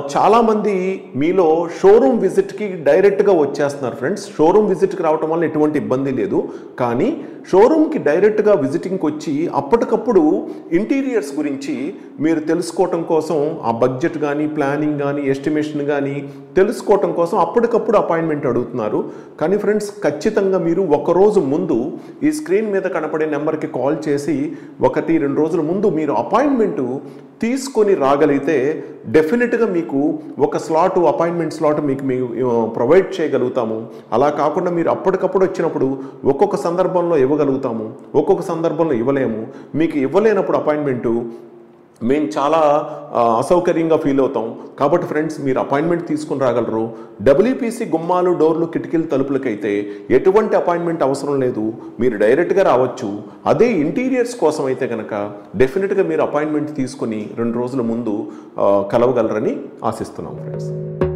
చాలామంది మీలో షోరూమ్ విజిట్కి డైరెక్ట్గా వచ్చేస్తున్నారు ఫ్రెండ్స్ షోరూమ్ విజిట్కి రావటం వల్ల ఎటువంటి ఇబ్బంది లేదు కానీ షోరూమ్కి డైరెక్ట్గా విజిటింగ్కి వచ్చి అప్పటికప్పుడు ఇంటీరియర్స్ గురించి మీరు తెలుసుకోవటం కోసం ఆ బడ్జెట్ కానీ ప్లానింగ్ కానీ ఎస్టిమేషన్ కానీ తెలుసుకోవటం కోసం అప్పటికప్పుడు అపాయింట్మెంట్ అడుగుతున్నారు కానీ ఫ్రెండ్స్ ఖచ్చితంగా మీరు ఒక రోజు ముందు ఈ స్క్రీన్ మీద కనపడే నెంబర్కి కాల్ చేసి ఒకటి రెండు రోజుల ముందు మీరు అపాయింట్మెంట్ తీసుకొని రాగలిగితే డెఫినెట్గా మీకు ఒక స్లాట్ అపాయింట్మెంట్ స్లాట్ మీకు మేము ప్రొవైడ్ చేయగలుగుతాము అలా కాకుండా మీరు అప్పటికప్పుడు వచ్చినప్పుడు ఒక్కొక్క సందర్భంలో ఇవ్వగలుగుతాము ఒక్కొక్క సందర్భంలో ఇవ్వలేము మీకు ఇవ్వలేనప్పుడు అపాయింట్మెంటు మేము చాలా ఆ, అసౌకర్యంగా ఫీల్ అవుతాం కాబట్టి ఫ్రెండ్స్ మీరు అపాయింట్మెంట్ తీసుకుని రాగలరు డబ్ల్యూపీసీ గుమ్మాలు డోర్లు కిటికీలు తలుపులకైతే ఎటువంటి అపాయింట్మెంట్ అవసరం లేదు మీరు డైరెక్ట్గా రావచ్చు అదే ఇంటీరియర్స్ కోసం అయితే కనుక డెఫినెట్గా మీరు అపాయింట్మెంట్ తీసుకొని రెండు రోజుల ముందు ఆ, కలవగలరని ఆశిస్తున్నాం ఫ్రెండ్స్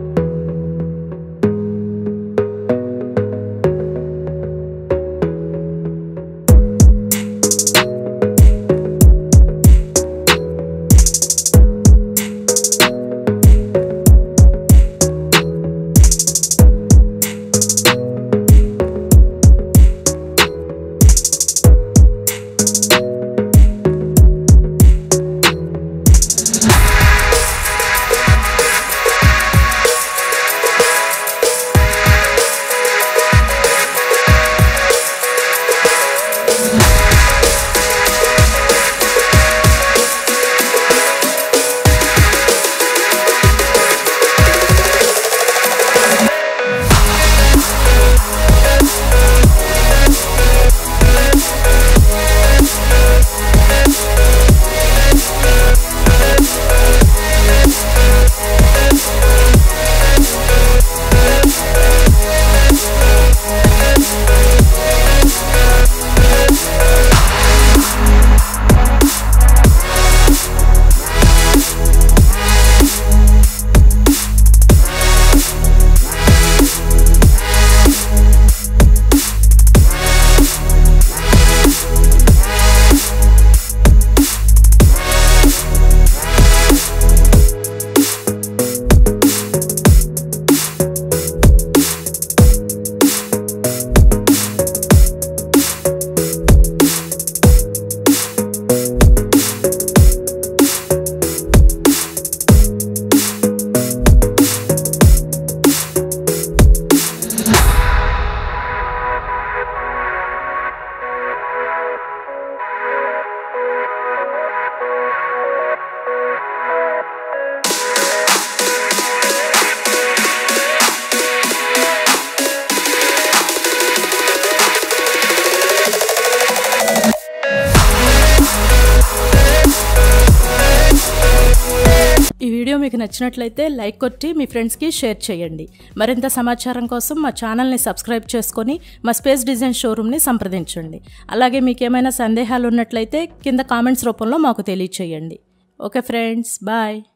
ఈ వీడియో మీకు నచ్చినట్లయితే లైక్ కొట్టి మీ ఫ్రెండ్స్కి షేర్ చేయండి మరింత సమాచారం కోసం మా ఛానల్ని సబ్స్క్రైబ్ చేసుకొని మా స్పేస్ డిజైన్ షోరూమ్ని సంప్రదించండి అలాగే మీకు ఏమైనా సందేహాలు ఉన్నట్లయితే కింద కామెంట్స్ రూపంలో మాకు తెలియచేయండి ఓకే ఫ్రెండ్స్ బాయ్